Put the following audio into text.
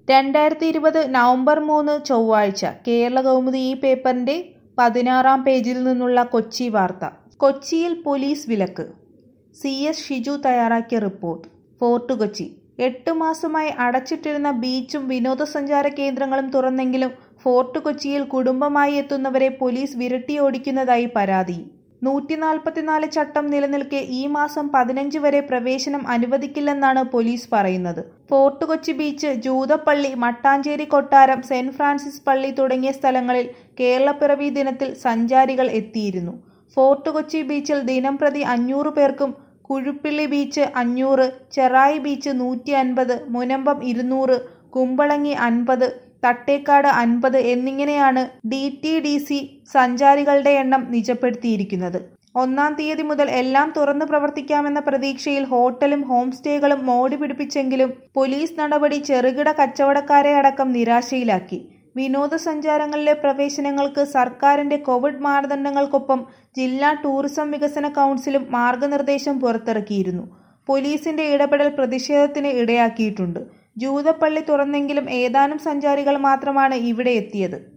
രണ്ടായിരത്തി ഇരുപത് നവംബർ മൂന്ന് ചൊവ്വാഴ്ച കേരള കൗമുദി ഈ പേപ്പറിന്റെ പതിനാറാം പേജിൽ നിന്നുള്ള കൊച്ചി വാർത്ത കൊച്ചിയിൽ പോലീസ് വിലക്ക് സി എസ് ഷിജു തയ്യാറാക്കിയ റിപ്പോർട്ട് ഫോർട്ട് കൊച്ചി എട്ട് മാസമായി അടച്ചിട്ടിരുന്ന ബീച്ചും വിനോദസഞ്ചാര കേന്ദ്രങ്ങളും തുറന്നെങ്കിലും ഫോർട്ട് കൊച്ചിയിൽ കുടുംബമായി എത്തുന്നവരെ പോലീസ് വിരട്ടിയോടിക്കുന്നതായി പരാതി നൂറ്റി നാൽപ്പത്തിനാല് ചട്ടം നിലനിൽക്കെ ഈ മാസം പതിനഞ്ച് വരെ പ്രവേശനം അനുവദിക്കില്ലെന്നാണ് പോലീസ് പറയുന്നത് ഫോർട്ട് കൊച്ചി ബീച്ച് ജൂതപ്പള്ളി മട്ടാഞ്ചേരി കൊട്ടാരം സെന്റ് ഫ്രാൻസിസ് പള്ളി തുടങ്ങിയ സ്ഥലങ്ങളിൽ കേരളപ്പിറവി ദിനത്തിൽ സഞ്ചാരികൾ എത്തിയിരുന്നു ഫോർട്ട് കൊച്ചി ബീച്ചിൽ ദിനംപ്രതി അഞ്ഞൂറ് പേർക്കും കുഴുപ്പിള്ളി ബീച്ച് അഞ്ഞൂറ് ചെറായി ബീച്ച് നൂറ്റി അൻപത് മുനമ്പം ഇരുന്നൂറ് കുമ്പളങ്ങി അൻപത് തട്ടേക്കാട് അൻപത് എന്നിങ്ങനെയാണ് ഡി ടി ഡി സി സഞ്ചാരികളുടെ എണ്ണം നിജപ്പെടുത്തിയിരിക്കുന്നത് ഒന്നാം തീയതി മുതൽ എല്ലാം തുറന്നു പ്രവർത്തിക്കാമെന്ന പ്രതീക്ഷയിൽ ഹോട്ടലും ഹോം സ്റ്റേകളും മോടി പിടിപ്പിച്ചെങ്കിലും പോലീസ് നടപടി ചെറുകിട കച്ചവടക്കാരെ അടക്കം നിരാശയിലാക്കി വിനോദസഞ്ചാരങ്ങളിലെ പ്രവേശനങ്ങൾക്ക് സർക്കാരിന്റെ കോവിഡ് മാനദണ്ഡങ്ങൾക്കൊപ്പം ജില്ലാ ടൂറിസം വികസന കൗൺസിലും മാർഗനിർദ്ദേശം പുറത്തിറക്കിയിരുന്നു പോലീസിന്റെ ഇടപെടൽ പ്രതിഷേധത്തിന് ഇടയാക്കിയിട്ടുണ്ട് ജൂതപ്പള്ളി തുറന്നെങ്കിലും ഏതാനും സഞ്ചാരികൾ മാത്രമാണ് ഇവിടെ എത്തിയത്